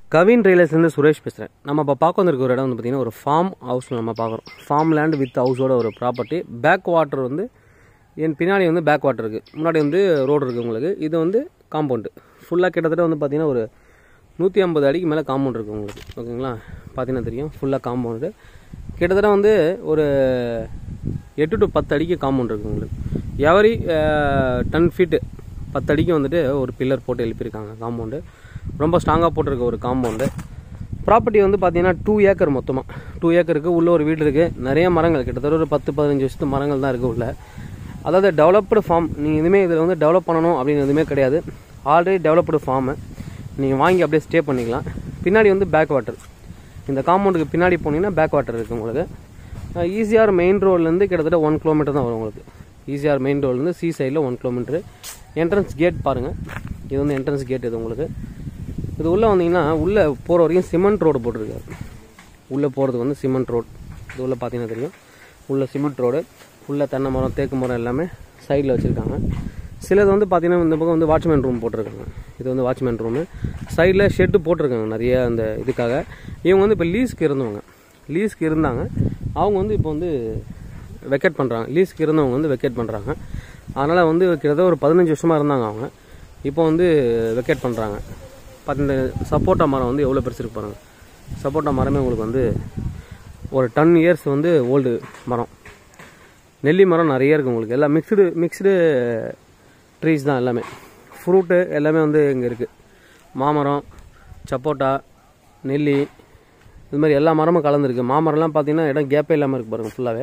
கவின் ரியலேஸ்லேருந்து சுரேஷ் பேசுகிறேன் நம்ம இப்போ பார்க்க வந்திருக்க ஒரு இடம் வந்து பார்த்திங்கன்னா ஒரு ஃபார்ம் ஹவுஸில் நம்ம பார்க்குறோம் ஃபார்ம் லேண்ட் வித் ஹவுஸோட ஒரு ப்ராப்பர்ட்டி பேக் வாட்டர் வந்து என் பின்னாடி வந்து பேக் வாட்டர் இருக்குது முன்னாடி வந்து ரோடு இருக்குது உங்களுக்கு இது வந்து காம்பவுண்டு ஃபுல்லாக கிட்டத்தட்ட வந்து பார்த்திங்கன்னா ஒரு நூற்றி ஐம்பது அடிக்கு மேலே காம்பவுண்ட் இருக்குது உங்களுக்கு ஓகேங்களா பார்த்தீங்கன்னா தெரியும் ஃபுல்லாக காம்பவுண்டு கிட்டத்தட்ட வந்து ஒரு எட்டு டு பத்து அடிக்கு காம்பவுண்ட் இருக்குது உங்களுக்கு எவரி டென் ஃபீட்டு பத்து அடிக்கு வந்துட்டு ஒரு பில்லர் போட்டு எழுப்பியிருக்காங்க காம்பவுண்டு ரொம்ப ஸ்ட்ராங்காக போட்டிருக்க ஒரு காம்பவுண்டு ப்ராப்பர்ட்டி வந்து பார்த்தீங்கன்னா டூ ஏக்கர் மொத்தமாக டூ ஏக்கருக்கு உள்ள ஒரு வீடு இருக்குது நிறைய மரங்கள் கிட்டத்தட்ட ஒரு பத்து பதினஞ்சு வருஷத்து மரங்கள் தான் இருக்குது உள்ள அதாவது டெவலப்டு ஃபார்ம் நீங்கள் எதுவுமே இதில் வந்து டெவலப் பண்ணணும் அப்படின்னு எதுவுமே கிடையாது ஆல்ரெடி டெவலப்டு ஃபார்மு நீங்கள் வாங்கி அப்படியே ஸ்டே பண்ணிக்கலாம் பின்னாடி வந்து பேக் வாட்டர் இந்த காம்பவுண்டுக்கு பின்னாடி போனீங்கன்னா பேக் வாட்டர் இருக்குது உங்களுக்கு ஈஸியார் மெயின் ரோட்லேருந்து கிட்டத்தட்ட ஒன் கிலோமீட்டர் தான் வரும் உங்களுக்கு ஈஸியார் மெயின் ரோட்லேருந்து சி சைடில் ஒன் கிலோமீட்டரு என்ட்ரன்ஸ் கேட் பாருங்கள் இது வந்து என்ட்ரன்ஸ் கேட் இது உங்களுக்கு இது உள்ளே வந்தீங்கன்னா உள்ளே போகிற வரைக்கும் சிமெண்ட் ரோடு போட்டிருக்காரு உள்ளே போகிறதுக்கு வந்து சிமெண்ட் ரோடு இது உள்ளே பார்த்தீங்கன்னா தெரியும் உள்ளே சிமெண்ட் ரோடு உள்ளே தென்னை மரம் தேக்கு மரம் எல்லாமே சைடில் வச்சுருக்காங்க சிலது வந்து பார்த்தீங்கன்னா இந்த பக்கம் வந்து வாட்ச்மேன் ரூம் போட்டிருக்காங்க இது வந்து வாட்ச்மேன் ரூமு சைடில் ஷெட்டு போட்டிருக்காங்க நிறைய அந்த இதுக்காக இவங்க வந்து இப்போ லீஸ்க்கு இருந்தவங்க லீஸ்க்கு இருந்தாங்க அவங்க வந்து இப்போ வந்து வெக்கேட் பண்ணுறாங்க லீஸ்க்கு இருந்தவங்க வந்து வெக்கேட் பண்ணுறாங்க அதனால் வந்து கிட்டத்தட்ட ஒரு பதினஞ்சு வருஷமாக இருந்தாங்க அவங்க இப்போ வந்து வெக்கேட் பண்ணுறாங்க பார்த்து இந்த சப்போட்டா மரம் வந்து எவ்வளோ பெருசு இருக்கு பாருங்கள் சப்போட்டா மரமே உங்களுக்கு வந்து ஒரு டென் இயர்ஸ் வந்து ஓல்டு மரம் நெல்லி மரம் நிறைய இருக்குது உங்களுக்கு எல்லாம் மிக்ஸ்டு மிக்ஸ்டு ட்ரீஸ் தான் எல்லாமே ஃப்ரூட்டு எல்லாமே வந்து இங்கே இருக்குது மாமரம் சப்போட்டா நெல்லி இது மாதிரி எல்லா மரமும் கலந்துருக்கு மாமரம்லாம் பார்த்தீங்கன்னா இடம் கேப்பே இல்லாமல் இருக்குது பாருங்கள் ஃபுல்லாகவே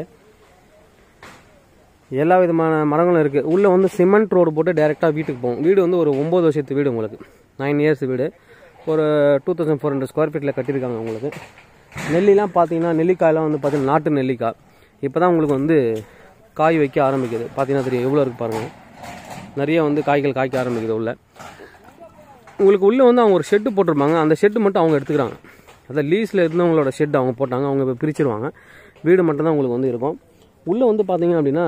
எல்லா விதமான மரங்களும் இருக்குது உள்ளே வந்து சிமெண்ட் ரோடு போட்டு டேரெக்டாக வீட்டுக்கு போகும் வீடு வந்து ஒரு ஒம்பது வருஷத்து வீடு உங்களுக்கு நைன் இயர்ஸ் வீடு ஒரு two thousand four hundred square ஃபீட்டில் கட்டியிருக்காங்க உங்களுக்கு நெல்லிலாம் பார்த்தீங்கன்னா நெல்லிக்காயெல்லாம் வந்து பார்த்தீங்கன்னா நாட்டு நெல்லிக்காய் இப்போ தான் உங்களுக்கு வந்து காய் வைக்க ஆரம்பிக்குது பார்த்தீங்கன்னா தெரியும் எவ்வளோ இருக்குது பாருங்கள் நிறைய வந்து காய்கள் காய்க்க ஆரம்பிக்குது உள்ள உங்களுக்கு உள்ளே வந்து அவங்க ஒரு ஷெட்டு போட்டிருப்பாங்க அந்த ஷெட்டு மட்டும் அவங்க எடுத்துக்கிறாங்க அதான் லீஸில் இருந்தவங்களோட ஷெட் அவங்க போட்டாங்க அவங்க இப்போ பிரிச்சிருவாங்க வீடு மட்டும் தான் உங்களுக்கு வந்து இருக்கும் உள்ளே வந்து பார்த்தீங்க அப்படின்னா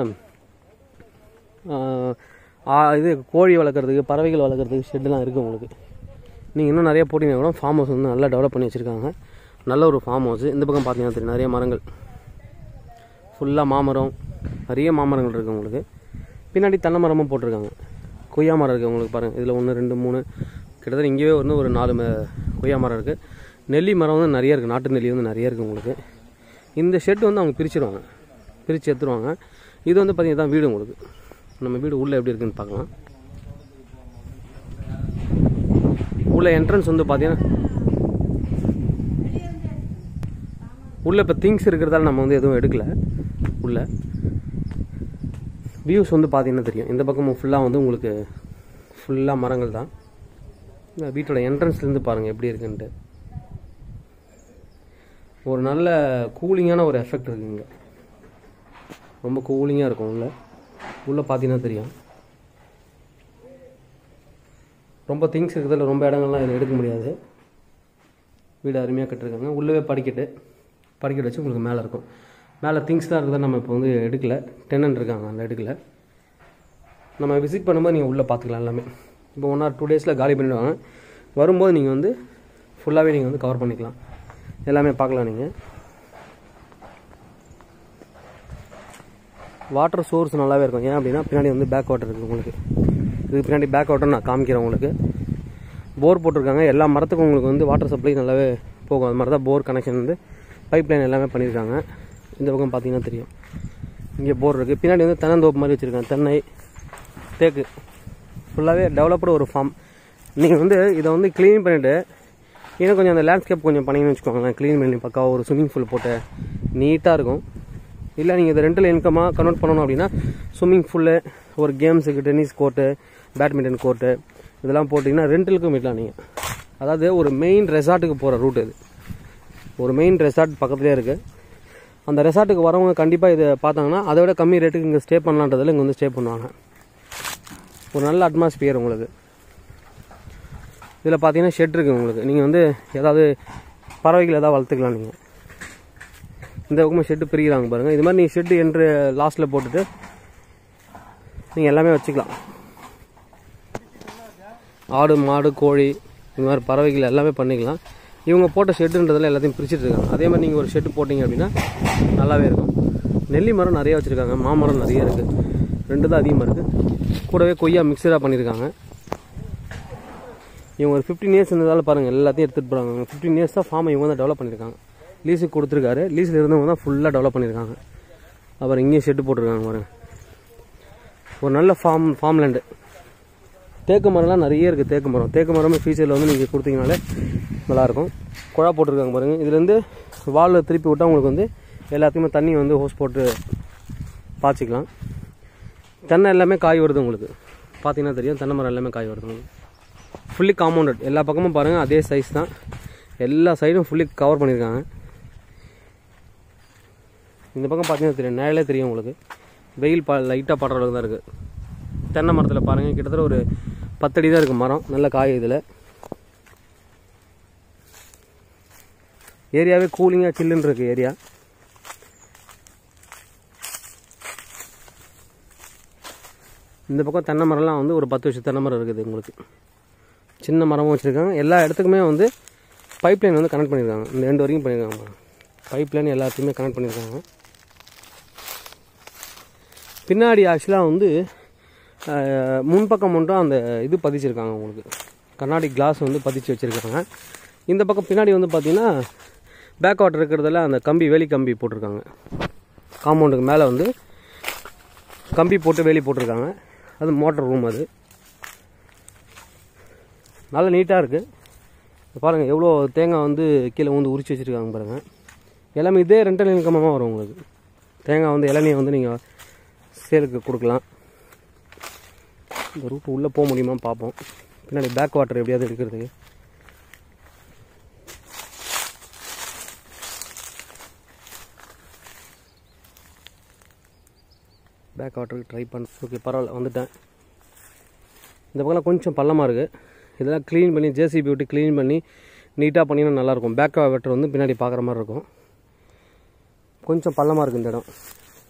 ஆஹ், ஆ- இது கோழி வளர்க்குறதுக்கு பறவைகள் வளர்க்குறதுக்கு ஷெட்டுலாம் இருக்குது உங்களுக்கு நீங்கள் இன்னும் நிறைய போட்டிங்கன்னா கூட ஃபார்ம் ஹவுஸ் வந்து நல்லா டெவலப் பண்ணி வச்சுருக்காங்க நல்ல ஒரு ஃபார்ம் ஹவுஸ் இந்த பக்கம் பார்த்தீங்கன்னா தெரியும் நிறைய மரங்கள் ஃபுல்லாக மாமரம் நிறைய மாமரங்கள் இருக்குது உங்களுக்கு பின்னாடி தென்னை மரமும் போட்டிருக்காங்க கொய்யா மரம் இருக்குது உங்களுக்கு பாருங்கள் இதில் ஒன்று ரெண்டு மூணு கிட்டத்தட்ட இங்கேயே வந்து ஒரு நாலு ம- கொய்யா மரம் இருக்குது நெல்லி மரம் வந்து நிறைய இருக்குது நாட்டு நெல்லி வந்து நிறைய இருக்குது உங்களுக்கு இந்த ஷெட் வந்து அவங்க பிரிச்சிருவாங்க பிரித்து எடுத்துருவாங்க இது வந்து பார்த்தீங்கன்னா தான் வீடு உங்களுக்கு நம்ம வீடு உள்ளே எப்படி இருக்குன்னு பார்க்கலாம் உள்ள என்ட்ரன்ஸ் வந்து பார்த்தீங்கன்னா உள்ள இப்போ திங்ஸ் இருக்கிறதால நம்ம வந்து எதுவும் எடுக்கல உள்ள வியூஸ் வந்து பார்த்தீங்கன்னா தெரியும் இந்த பக்கமும் ஃபுல்லாக வந்து உங்களுக்கு ஃபுல்லாக மரங்கள் தான் இந்த வீட்டோட என்ட்ரன்ஸ்லேருந்து பாருங்கள் எப்படி இருக்குன்ட்டு ஒரு நல்ல கூலிங்கான ஒரு எஃபெக்ட் இருக்குங்க ரொம்ப கூலிங்காக இருக்கும் உள்ள உள்ளே பார்த்தீங்கன்னா தெரியும் ரொம்ப திங்ஸ் இருக்கிறதுல ரொம்ப இடங்கள்லாம் இதில் எடுக்க முடியாது வீடு அருமையாக கட்டிருக்காங்க உள்ளவே படிக்கட்டு படிக்கட்டு வச்சு உங்களுக்கு மேலே இருக்கும் மேலே திங்ஸ் தான் இருக்கிறத நம்ம இப்போ வந்து எடுக்கல டெனன்ட் இருக்காங்க அந்த எடுக்கல நம்ம விசிட் பண்ணும்போது நீங்கள் உள்ளே பார்த்துக்கலாம் எல்லாமே இப்போ ஒன் ஆர் டூ டேஸில் காலி பண்ணிடுவாங்க வரும்போது நீங்கள் வந்து ஃபுல்லாகவே நீங்கள் வந்து கவர் பண்ணிக்கலாம் எல்லாமே பார்க்கலாம் நீங்கள் வாட்டர் சோர்ஸ் நல்லாவே இருக்கும் ஏன் அப்படின்னா பின்னாடி வந்து பேக் வாட்டர் இருக்குது உங்களுக்கு இதுக்கு பின்னாடி பேக் வாட்டர் நான் காமிக்கிறேன் உங்களுக்கு போர் போட்டிருக்காங்க எல்லா மரத்துக்கும் உங்களுக்கு வந்து வாட்டர் சப்ளை நல்லாவே போகும் அது மாதிரி தான் போர் கனெக்ஷன் வந்து பைப் லைன் எல்லாமே பண்ணியிருக்காங்க இந்த பக்கம் பார்த்தீங்கன்னா தெரியும் இங்கே போர் இருக்குது பின்னாடி வந்து தென்னந்தோப்பு மாதிரி வச்சுருக்காங்க தென்னை தேக்கு ஃபுல்லாகவே டெவலப்டு ஒரு ஃபார்ம் நீங்கள் வந்து இதை வந்து க்ளீன் பண்ணிவிட்டு இன்னும் கொஞ்சம் அந்த லேண்ட்ஸ்கேப் கொஞ்சம் பண்ணிங்கன்னு வச்சுக்கோங்களேன் க்ளீன் பண்ணி பக்காவாக ஒரு ஸ்விம்மிங் பூல் போட்டு நீட்டாக இருக்கும் இல்லை நீங்கள் இதை ரெண்டல் இன்கமாக கன்வெர்ட் பண்ணணும் அப்படின்னா ஸ்விம்மிங் பூலு ஒரு கேம்ஸுக்கு டென்னிஸ் கோர்ட்டு பேட்மிண்டன் கோர்ட்டு இதெல்லாம் போட்டிங்கன்னா ரெண்டலுக்கும் விடலாம் நீங்கள் அதாவது ஒரு மெயின் ரெசார்ட்டுக்கு போகிற ரூட் இது ஒரு மெயின் ரெசார்ட் பக்கத்துலேயே இருக்குது அந்த ரெசார்ட்டுக்கு வரவங்க கண்டிப்பாக இதை பார்த்தாங்கன்னா அதை விட கம்மி ரேட்டுக்கு இங்கே ஸ்டே பண்ணலான்றதில் இங்கே வந்து ஸ்டே பண்ணுவாங்க ஒரு நல்ல அட்மாஸ்பியர் உங்களுக்கு இதில் பார்த்தீங்கன்னா ஷெட் இருக்குது உங்களுக்கு நீங்கள் வந்து ஏதாவது பறவைகள் ஏதாவது வளர்த்துக்கலாம் நீங்கள் இந்த பக்கமாக ஷெட்டு பிரிக்கிறாங்க பாருங்கள் இது மாதிரி நீங்கள் ஷெட்டு என்று லாஸ்ட்டில் போட்டுட்டு நீங்கள் எல்லாமே வச்சுக்கலாம் ஆடு மாடு கோழி இந்த மாதிரி பறவைகள் எல்லாமே பண்ணிக்கலாம் இவங்க போட்ட ஷெட்டுன்றதில் எல்லாத்தையும் பிரிச்சுட்டு இருக்காங்க அதே மாதிரி நீங்கள் ஒரு ஷெட்டு போட்டிங்க அப்படின்னா நல்லாவே இருக்கும் நெல்லி மரம் நிறைய வச்சுருக்காங்க மாமரம் நிறைய இருக்குது ரெண்டு தான் அதிகமாக இருக்குது கூடவே கொய்யா மிக்சராக பண்ணியிருக்காங்க இவங்க ஒரு ஃபிஃப்டீன் இயர்ஸ் இருந்ததால் பாருங்கள் எல்லாத்தையும் எடுத்துகிட்டு போகிறாங்க ஃபிஃப்டீன் இயர்ஸ் தான் ஃபார்மை இவங்க தான் டெவலப் பண்ணியிருக்காங்க லீஸுக்கு கொடுத்துருக்காரு லீஸில் இருந்தவங்க தான் ஃபுல்லாக டெவலப் பண்ணியிருக்காங்க அப்புறம் இங்கேயும் ஷெட்டு போட்டிருக்காங்க பாருங்க ஒரு நல்ல ஃபார்ம் ஃபார்ம் லேண்டு தேக்கு மரம்லாம் நிறைய இருக்குது தேக்கு மரம் தேக்கு மரமே ஃபியூச்சரில் வந்து நீங்கள் கொடுத்தீங்கனாலே நல்லாயிருக்கும் குழா போட்டிருக்காங்க பாருங்கள் இதுலேருந்து வாலில் திருப்பி விட்டால் உங்களுக்கு வந்து எல்லாத்தையுமே தண்ணி வந்து ஹோஸ் போட்டு பாய்ச்சிக்கலாம் தென்னை எல்லாமே காய் வருது உங்களுக்கு பார்த்தீங்கன்னா தெரியும் தென்னை மரம் எல்லாமே காய் வருது உங்களுக்கு ஃபுல்லி காம்பவுண்டட் எல்லா பக்கமும் பாருங்கள் அதே சைஸ் தான் எல்லா சைடும் ஃபுல்லி கவர் பண்ணியிருக்காங்க இந்த பக்கம் பார்த்தீங்கன்னா தெரியும் நிழலே தெரியும் உங்களுக்கு வெயில் பா லைட்டாக படுற அளவுக்கு தான் இருக்குது தென்னை மரத்தில் பாருங்கள் கிட்டத்தட்ட ஒரு பத்தடி தான் இருக்குது மரம் நல்ல காய் இதில் ஏரியாவே கூலிங்காக சில்லுன்னு இருக்குது ஏரியா இந்த பக்கம் தென்னை மரம்லாம் வந்து ஒரு பத்து வருஷம் தென்னை மரம் இருக்குது உங்களுக்கு சின்ன மரமும் வச்சுருக்காங்க எல்லா இடத்துக்குமே வந்து பைப் லைன் வந்து கனெக்ட் பண்ணியிருக்காங்க இந்த ரெண்டு வரைக்கும் பண்ணியிருக்காங்க பைப் லைன் எல்லாத்தையுமே கனெக்ட் பண்ணியிருக்காங்க பின்னாடி ஆக்சுவலாக வந்து அஹ், முன்பக்கம் மட்டும் அந்த இது பதிச்சிருக்காங்க உங்களுக்கு கண்ணாடி கிளாஸ் வந்து பதிச்சு வச்சுருக்காங்க இந்த பக்கம் பின்னாடி வந்து பார்த்தீங்கன்னா பேக் வாட்டர் இருக்கிறதுல அந்த கம்பி வேலி கம்பி போட்டிருக்காங்க காம்பவுண்டுக்கு மேலே வந்து கம்பி போட்டு வேலி போட்டிருக்காங்க அது மோட்டர் ரூம் அது நல்ல நீட்டாக இருக்குது பாருங்கள் எவ்வளோ தேங்காய் வந்து கீழே வந்து உரிச்சு வச்சுருக்காங்க பாருங்கள் எல்லாமே இதே ரெண்டல் இன்கமாக வரும் உங்களுக்கு தேங்காய் வந்து இளநியை வந்து நீங்கள் சேலுக்கு கொடுக்கலாம் இந்த ரூட்டு உள்ளே போக முடியுமா பார்ப்போம் பின்னாடி பேக் வாட்டர் எப்படியாவது எடுக்கிறதுக்கு பேக் வாட்டருக்கு ட்ரை பண்ண ஓகே பரவாயில்ல வந்துட்டேன் இந்த பக்கம்லாம் கொஞ்சம் பள்ளமாக இருக்குது இதெல்லாம் க்ளீன் பண்ணி ஜேசிபி விட்டு க்ளீன் பண்ணி நீட்டாக பண்ணினா நல்லாயிருக்கும் பேக் வாட்டர் வந்து பின்னாடி பார்க்குற மாதிரி இருக்கும் கொஞ்சம் பள்ளமாக இருக்குது இந்த இடம்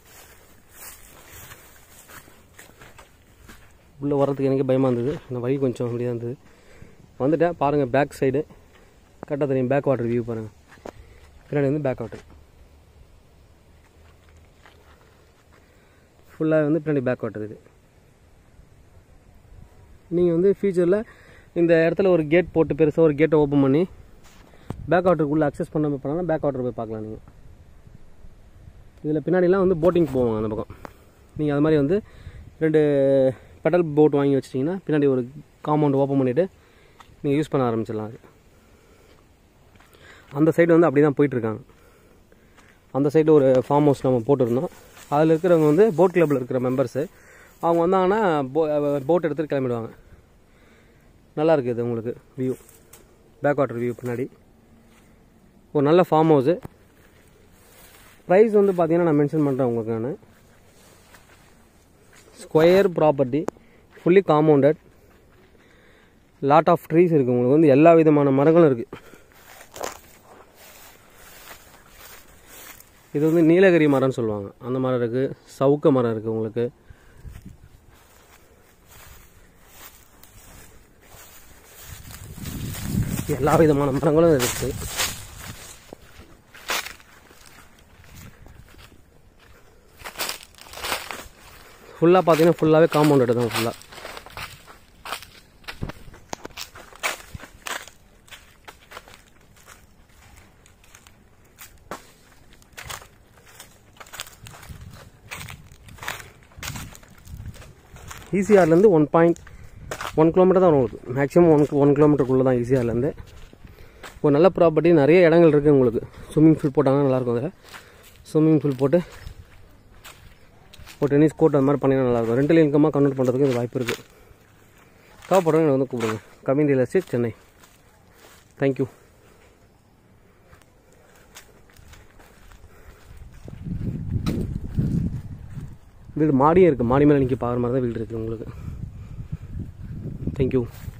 உள்ளே வர்றதுக்கு எனக்கே பயமாக இருந்தது இந்த வழி கொஞ்சம் அப்படியே இருந்தது வந்துட்டேன் பாருங்கள் பேக் சைடு கரெக்டாக தெரியும் பேக் வாட்டர் வியூ பாருங்கள் பின்னாடி வந்து பேக் வாட்டர் ஃபுல்லாக வந்து பின்னாடி பேக் வாட்டர் இது நீங்கள் வந்து ஃபியூச்சரில் இந்த இடத்துல ஒரு கேட் போட்டு பெருசாக ஒரு கேட்டை ஓப்பன் பண்ணி பேக் வாட்டருக்குள்ளே அக்சஸ் பண்ண பண்ணாலும் பேக் வாட்டர் போய் பார்க்கலாம் நீங்கள் இதில் பின்னாடிலாம் வந்து போட்டிங் போவாங்க அந்த பக்கம் நீங்கள் அது மாதிரி வந்து ரெண்டு பெடல் போட் வாங்கி வச்சிட்டிங்கன்னா பின்னாடி ஒரு காம்பவுண்ட் ஓப்பன் பண்ணிவிட்டு நீங்கள் யூஸ் பண்ண ஆரம்பிச்சிடலாம் அது அந்த சைடு வந்து அப்படி தான் போயிட்டுருக்காங்க அந்த சைடு ஒரு ஃபார்ம் ஹவுஸ் நம்ம போட்டிருந்தோம் அதில் இருக்கிறவங்க வந்து போட் கிளப்பில் இருக்கிற மெம்பர்ஸு அவங்க வந்தாங்கன்னா போ போட் எடுத்துகிட்டு கிளம்பிடுவாங்க நல்லா இருக்குது இது உங்களுக்கு வியூ பேக் வாட்டர் வியூ பின்னாடி ஒரு நல்ல ஃபார்ம் ஹவுஸு ப்ரைஸ் வந்து பார்த்தீங்கன்னா நான் மென்ஷன் பண்ணுறேன் உங்களுக்கு நான் square property fully compounded lot of trees இருக்குது உங்களுக்கு வந்து எல்லா விதமான மரங்களும் இருக்குது இது வந்து நீலகிரி மரம்னு சொல்லுவாங்க அந்த மரம் இருக்குது சவுக்க மரம் இருக்குது உங்களுக்கு எல்லா விதமான மரங்களும் இருக்குது ஃபுல்லாக பார்த்தீங்கன்னா ஃபுல்லாகவே காம்பவுண்டட் தான் ஃபுல்லாக ஈசிஆர்லேருந்து ஒன் பாயிண்ட் ஒன் கிலோமீட்டர் தான் வரும் உங்களுக்கு மேக்ஸிமம் ஒன் ஒன் கிலோமீட்டருக்குள்ளே தான் ஈசிஆர்லேருந்து ஒரு நல்ல ப்ராப்பர்ட்டி நிறைய இடங்கள் இருக்குது உங்களுக்கு ஸ்விம்மிங் பூல் போட்டாங்கன்னா நல்லாயிருக்கும் அதில் ஸ்விம்மிங் பூல் போட்டு ஒரு டென்னிஸ் கோர்ட் அந்த மாதிரி பண்ணினா நல்லாயிருக்கும் ரெண்டல் இன்கமாக கன்வெர்ட் பண்ணுறதுக்கு இது வாய்ப்பு இருக்குது தேவைப்படுறவங்க வந்து கூப்பிடுங்க Kavin real estate Chennai thank you வீடு மாடியே இருக்குது மாடி மேலே நிற்க பார்க்குற மாதிரி தான் வீடு இருக்குது உங்களுக்கு தேங்க்யூ